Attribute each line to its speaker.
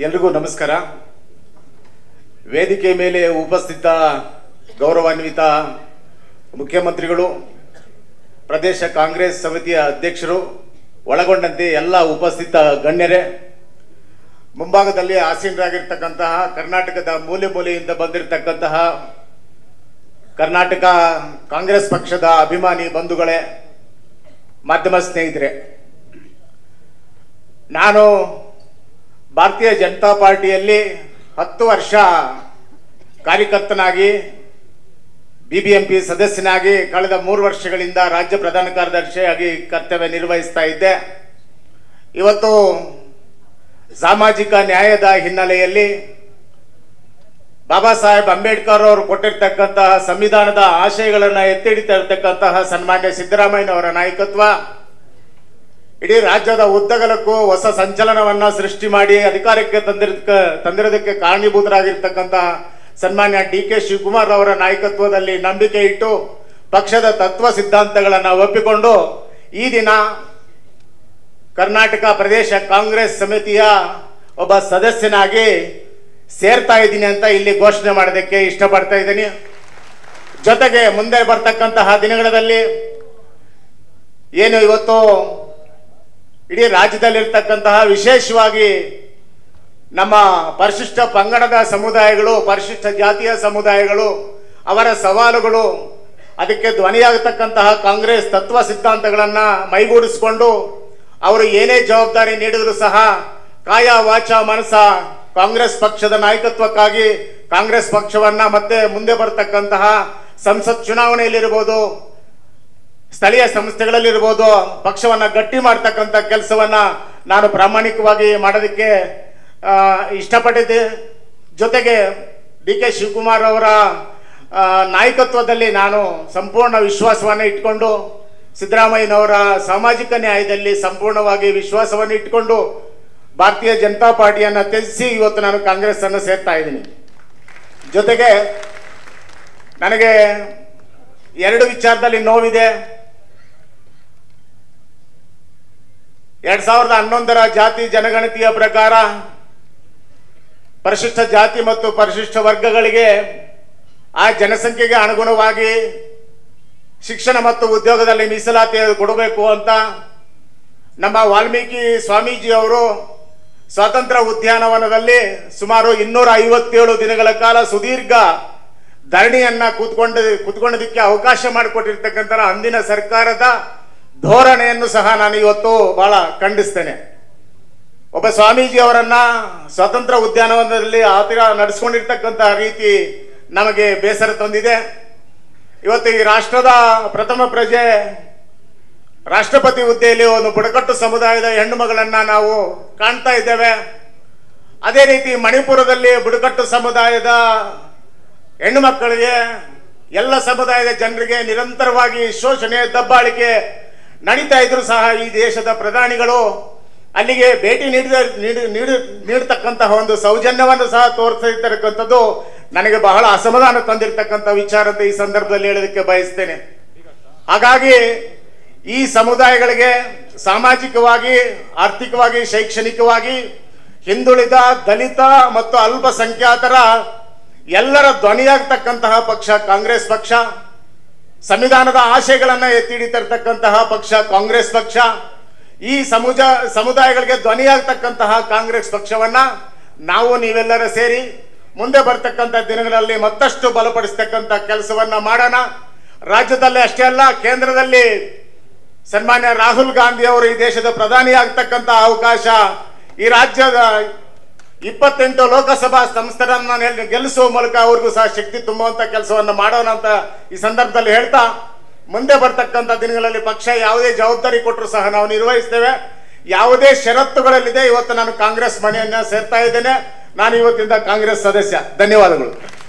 Speaker 1: ಎಲ್ರಿಗೂ ನಮಸ್ಕಾರ ವೇದಿಕೆ ಮೇಲೆ ಉಪಸ್ಥಿತ ಗೌರವಾನ್ವಿತ ಮುಖ್ಯಮಂತ್ರಿಗಳು ಪ್ರದೇಶ ಕಾಂಗ್ರೆಸ್ ಸಮಿತಿಯ ಅಧ್ಯಕ್ಷರು ಒಳಗೊಂಡಂತೆ ಎಲ್ಲ ಉಪಸ್ಥಿತ ಗಣ್ಯರೇ ಮುಂಭಾಗದಲ್ಲಿ ಆಸೀನರಾಗಿರ್ತಕ್ಕಂತಹ ಕರ್ನಾಟಕದ ಮೂಲೆ ಮೂಲೆಯಿಂದ ಬಂದಿರತಕ್ಕಂತಹ ಕರ್ನಾಟಕ ಕಾಂಗ್ರೆಸ್ ಪಕ್ಷದ ಅಭಿಮಾನಿ ಬಂಧುಗಳೇ ಮಾಧ್ಯಮ ಸ್ನೇಹಿತರೆ ನಾನು ಭಾರತೀಯ ಜನತಾ ಪಾರ್ಟಿಯಲ್ಲಿ ಹತ್ತು ವರ್ಷ ಕಾರ್ಯಕರ್ತನಾಗಿ ಬಿ ಬಿ ಎಂ ಪಿ ಸದಸ್ಯನಾಗಿ ಕಳೆದ ಮೂರು ವರ್ಷಗಳಿಂದ ರಾಜ್ಯ ಪ್ರಧಾನ ಕಾರ್ಯದರ್ಶಿಯಾಗಿ ಕರ್ತವ್ಯ ನಿರ್ವಹಿಸ್ತಾ ಇದ್ದೆ ಇವತ್ತು ಸಾಮಾಜಿಕ ನ್ಯಾಯದ ಹಿನ್ನೆಲೆಯಲ್ಲಿ ಬಾಬಾ ಸಾಹೇಬ್ ಅಂಬೇಡ್ಕರ್ ಅವರು ಕೊಟ್ಟಿರ್ತಕ್ಕಂತಹ ಸಂವಿಧಾನದ ಆಶಯಗಳನ್ನು ಎತ್ತಿ ಹಿಡಿತಾ ಇರ್ತಕ್ಕಂತಹ ಸನ್ಮಾನ್ಯ ಸಿದ್ದರಾಮಯ್ಯನವರ ನಾಯಕತ್ವ ಇಡೀ ರಾಜ್ಯದ ಉದ್ದಗಲಕ್ಕೂ ಹೊಸ ಸಂಚಲನವನ್ನ ಸೃಷ್ಟಿ ಮಾಡಿ ಅಧಿಕಾರಕ್ಕೆ ತಂದಿರಕ ತಂದಿರೋದಕ್ಕೆ ಕಾರಣೀಭೂತರಾಗಿರ್ತಕ್ಕಂತಹ ಸನ್ಮಾನ್ಯ ಡಿ ಕೆ ಶಿವಕುಮಾರ್ ಅವರ ನಾಯಕತ್ವದಲ್ಲಿ ನಂಬಿಕೆ ಇಟ್ಟು ಪಕ್ಷದ ತತ್ವ ಸಿದ್ಧಾಂತಗಳನ್ನು ಒಪ್ಪಿಕೊಂಡು ಈ ದಿನ ಕರ್ನಾಟಕ ಪ್ರದೇಶ ಕಾಂಗ್ರೆಸ್ ಸಮಿತಿಯ ಒಬ್ಬ ಸದಸ್ಯನಾಗಿ ಸೇರ್ತಾ ಇದ್ದೀನಿ ಅಂತ ಇಲ್ಲಿ ಘೋಷಣೆ ಮಾಡೋದಕ್ಕೆ ಇಷ್ಟಪಡ್ತಾ ಇದ್ದೀನಿ ಜೊತೆಗೆ ಮುಂದೆ ಬರ್ತಕ್ಕಂತಹ ದಿನಗಳಲ್ಲಿ ಏನು ಇವತ್ತು ಇಡೀ ರಾಜ್ಯದಲ್ಲಿರ್ತಕ್ಕಂತಹ ವಿಶೇಷವಾಗಿ ನಮ್ಮ ಪರಿಶಿಷ್ಟ ಪಂಗಡದ ಸಮುದಾಯಗಳು ಪರಿಶಿಷ್ಟ ಜಾತಿಯ ಸಮುದಾಯಗಳು ಅವರ ಸವಾಲುಗಳು ಅದಕ್ಕೆ ಧ್ವನಿಯಾಗತಕ್ಕಂತಹ ಕಾಂಗ್ರೆಸ್ ತತ್ವ ಸಿದ್ಧಾಂತಗಳನ್ನು ಮೈಗೂಡಿಸಿಕೊಂಡು ಅವರು ಏನೇ ಜವಾಬ್ದಾರಿ ನೀಡಿದ್ರು ಸಹ ಕಾಯ ವಾಚ ಮನಸ ಕಾಂಗ್ರೆಸ್ ಪಕ್ಷದ ನಾಯಕತ್ವಕ್ಕಾಗಿ ಕಾಂಗ್ರೆಸ್ ಪಕ್ಷವನ್ನ ಮತ್ತೆ ಮುಂದೆ ಬರ್ತಕ್ಕಂತಹ ಸಂಸತ್ ಚುನಾವಣೆಯಲ್ಲಿರ್ಬೋದು ಸ್ಥಳೀಯ ಸಂಸ್ಥೆಗಳಲ್ಲಿರ್ಬೋದು ಪಕ್ಷವನ್ನ ಗಟ್ಟಿ ಮಾಡ್ತಕ್ಕಂಥ ಕೆಲಸವನ್ನ ನಾನು ಪ್ರಾಮಾಣಿಕವಾಗಿ ಮಾಡೋದಕ್ಕೆ ಆ, ಇಷ್ಟಪಟ್ಟಿದ್ದೆ ಜೊತೆಗೆ ಡಿ ಕೆ ಶಿವಕುಮಾರ್ ಅವರ ಆ, ನಾಯಕತ್ವದಲ್ಲಿ ನಾನು ಸಂಪೂರ್ಣ ವಿಶ್ವಾಸವನ್ನು ಇಟ್ಕೊಂಡು ಸಿದ್ದರಾಮಯ್ಯನವರ ಸಾಮಾಜಿಕ ನ್ಯಾಯದಲ್ಲಿ ಸಂಪೂರ್ಣವಾಗಿ ವಿಶ್ವಾಸವನ್ನು ಇಟ್ಕೊಂಡು ಭಾರತೀಯ ಜನತಾ ಪಾರ್ಟಿಯನ್ನು ತ್ಯಜಿಸಿ ಇವತ್ತು ನಾನು ಕಾಂಗ್ರೆಸ್ ಅನ್ನು ಸೇರ್ತಾ ಇದ್ದೀನಿ ಜೊತೆಗೆ ನನಗೆ ಎರಡು ವಿಚಾರದಲ್ಲಿ ನೋವಿದೆ ಎರಡ್ ಸಾವಿರದ ಹನ್ನೊಂದರ ಜಾತಿ ಜನಗಣತಿಯ ಪ್ರಕಾರ ಪರಿಶಿಷ್ಟ ಜಾತಿ ಮತ್ತು ಪರಿಶಿಷ್ಟ ವರ್ಗಗಳಿಗೆ ಆ ಜನಸಂಖ್ಯೆಗೆ ಅನುಗುಣವಾಗಿ ಶಿಕ್ಷಣ ಮತ್ತು ಉದ್ಯೋಗದಲ್ಲಿ ಮೀಸಲಾತಿ ಕೊಡಬೇಕು ಅಂತ ನಮ್ಮ ವಾಲ್ಮೀಕಿ ಸ್ವಾಮೀಜಿ ಅವರು ಸ್ವಾತಂತ್ರ್ಯ ಉದ್ಯಾನವನದಲ್ಲಿ ಸುಮಾರು ಇನ್ನೂರ ಐವತ್ತೇಳು ದಿನಗಳ ಕಾಲ ಸುದೀರ್ಘ ಧರಣಿಯನ್ನ ಕೂತ್ಕೊಂಡು ಕೂತ್ಕೊಳ್ಳೋದಕ್ಕೆ ಅವಕಾಶ ಮಾಡಿಕೊಟ್ಟಿರ್ತಕ್ಕಂಥ ಅಂದಿನ ಸರ್ಕಾರದ ಧೋರಣೆಯನ್ನು ಸಹ ನಾನು ಇವತ್ತು ಬಹಳ ಖಂಡಿಸ್ತೇನೆ ಒಬ್ಬ ಸ್ವಾಮೀಜಿ ಅವರನ್ನ ಸ್ವಾತಂತ್ರ್ಯ ಉದ್ಯಾನವನದಲ್ಲಿ ಆತರ ನಡೆಸ್ಕೊಂಡಿರ್ತಕ್ಕಂತಹ ರೀತಿ ನಮಗೆ ಬೇಸರ ತಂದಿದೆ ಇವತ್ತು ಈ ರಾಷ್ಟ್ರದ ಪ್ರಥಮ ಪ್ರಜೆ ರಾಷ್ಟ್ರಪತಿ ಹುದ್ದೆಯಲ್ಲಿ ಒಂದು ಬುಡಕಟ್ಟು ಸಮುದಾಯದ ಹೆಣ್ಣು ಮಗಳನ್ನ ನಾವು ಕಾಣ್ತಾ ಇದ್ದೇವೆ ಅದೇ ರೀತಿ ಮಣಿಪುರದಲ್ಲಿ ಬುಡಕಟ್ಟು ಸಮುದಾಯದ ಹೆಣ್ಣು ಮಕ್ಕಳಿಗೆ ಎಲ್ಲ ಸಮುದಾಯದ ಜನರಿಗೆ ನಿರಂತರವಾಗಿ ಶೋಷಣೆ ದಬ್ಬಾಳಿಕೆ ನಡೀತಾ ಇದ್ರು ಸಹ ಈ ದೇಶದ ಪ್ರಧಾನಿಗಳು ಅಲ್ಲಿಗೆ ಭೇಟಿ ನೀಡಿದ ನೀಡಿ ನೀಡಿ ನೀಡತಕ್ಕಂತಹ ಒಂದು ಸೌಜನ್ಯವನ್ನು ಸಹ ತೋರಿಸಿರ್ತಕ್ಕಂಥದ್ದು ನನಗೆ ಬಹಳ ಅಸಮಾಧಾನ ತಂದಿರತಕ್ಕಂಥ ವಿಚಾರ ಅಂತ ಈ ಸಂದರ್ಭದಲ್ಲಿ ಹೇಳೋದಕ್ಕೆ ಬಯಸ್ತೇನೆ ಹಾಗಾಗಿ ಈ ಸಮುದಾಯಗಳಿಗೆ ಸಾಮಾಜಿಕವಾಗಿ ಆರ್ಥಿಕವಾಗಿ ಶೈಕ್ಷಣಿಕವಾಗಿ ಹಿಂದುಳಿದ ದಲಿತ ಮತ್ತು ಅಲ್ಪಸಂಖ್ಯಾತರ ಎಲ್ಲರ ಧ್ವನಿಯಾಗ್ತಕ್ಕಂತಹ ಪಕ್ಷ ಕಾಂಗ್ರೆಸ್ ಪಕ್ಷ ಸಂವಿಧಾನದ ಆಶಯಗಳನ್ನ ಎತ್ತಿ ಹಿಡಿತಿರ್ತಕ್ಕಂತಹ ಪಕ್ಷ ಕಾಂಗ್ರೆಸ್ ಪಕ್ಷ ಈ ಸಮುಜ ಸಮುದಾಯಗಳಿಗೆ ಧ್ವನಿಯಾಗ್ತಕ್ಕಂತಹ ಕಾಂಗ್ರೆಸ್ ಪಕ್ಷವನ್ನ ನಾವು ನೀವೆಲ್ಲರ ಸೇರಿ ಮುಂದೆ ಬರ್ತಕ್ಕಂಥ ದಿನಗಳಲ್ಲಿ ಮತ್ತಷ್ಟು ಬಲಪಡಿಸ್ತಕ್ಕಂಥ ಕೆಲಸವನ್ನ ಮಾಡೋಣ ರಾಜ್ಯದಲ್ಲಿ ಅಷ್ಟೇ ಅಲ್ಲ ಕೇಂದ್ರದಲ್ಲಿ ಸನ್ಮಾನ್ಯ ರಾಹುಲ್ ಗಾಂಧಿ ಅವರು ಈ ದೇಶದ ಪ್ರಧಾನಿ ಆಗ್ತಕ್ಕಂಥ ಅವಕಾಶ ಈ ರಾಜ್ಯದ ಇಪ್ಪತ್ತೆಂಟು ಲೋಕಸಭಾ ಸಂಸ್ಥೆಗಳನ್ನ ನೆಲ್- ಗೆಲ್ಲಿಸುವ ಮೂಲಕ ಅವ್ರಿಗೂ ಸಹ ಶಕ್ತಿ ತುಂಬುವಂತ ಕೆಲಸವನ್ನ ಮಾಡೋಣ ಅಂತ ಈ ಸಂದರ್ಭದಲ್ಲಿ ಹೇಳ್ತಾ ಮುಂದೆ ಬರ್ತಕ್ಕಂಥ ದಿನಗಳಲ್ಲಿ ಪಕ್ಷ ಯಾವುದೇ ಜವಾಬ್ದಾರಿ ಕೊಟ್ಟರು ಸಹ ನಾವು ನಿರ್ವಹಿಸ್ತೇವೆ ಯಾವುದೇ ಷರತ್ತುಗಳಲ್ಲಿದೆ ಇವತ್ತು ನಾನು ಕಾಂಗ್ರೆಸ್ ಮನೆಯನ್ನ ಸೇರ್ತಾ ಇದ್ದೇನೆ ನಾನು ಇವತ್ತಿಂದ ಕಾಂಗ್ರೆಸ್ ಸದಸ್ಯ ಧನ್ಯವಾದಗಳು